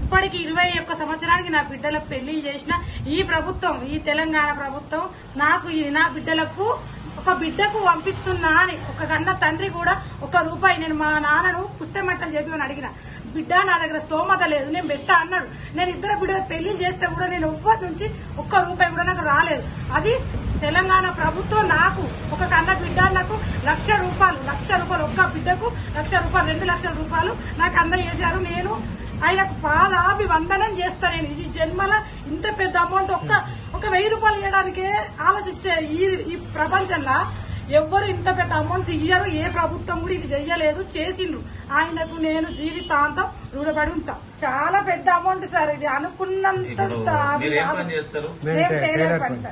ఇప్పటికి ఇరవై ఒక్క సంవత్సరానికి నా బిడ్డలకు పెళ్లి చేసిన ఈ ప్రభుత్వం ఈ తెలంగాణ ప్రభుత్వం నాకు ఈ నా బిడ్డలకు ఒక బిడ్డకు పంపిస్తున్నా అని ఒక కన్న తండ్రి కూడా ఒక రూపాయి నేను మా నాన్నను పుస్తమంటలు చెప్పి అడిగిన బిడ్డ నా దగ్గర స్తోమత లేదు నేను పెట్టా అన్నాడు నేను ఇద్దరు బిడ్డల పెళ్లి చేస్తే కూడా నేను ఎవ్వరి నుంచి ఒక్క రూపాయి కూడా నాకు రాలేదు అది తెలంగాణ ప్రభుత్వం నాకు ఒక కన్న బిడ్డ నాకు లక్ష రూపాయలు లక్ష రూపాయలు ఒక్క బిడ్డకు లక్ష రూపాయలు రెండు లక్షల రూపాయలు నాకు అందజేశారు నేను ఆయనకు పాదాభివందనం చేస్తా నేను ఈ జన్మల ఇంత పెద్ద అమౌంట్ ఒక్క ఒక వెయ్యి రూపాయలు ఇవ్వడానికే ఆలోచించే ఈ ఈ ప్రపంచంలో ఎవ్వరు ఇంత పెద్ద అమౌంట్ ఇయ్యరు ఏ ప్రభుత్వం కూడా ఇది చెయ్యలేదు చేసిండ్రు ఆయనకు నేను జీవితాంతం రుణపడి ఉంటా చాలా పెద్ద అమౌంట్ సార్ ఇది అనుకున్నంత ఇప్పుడు అది మీరు ఏం కాదు. పని చేస్తారు మేము టైలర్ పని సార్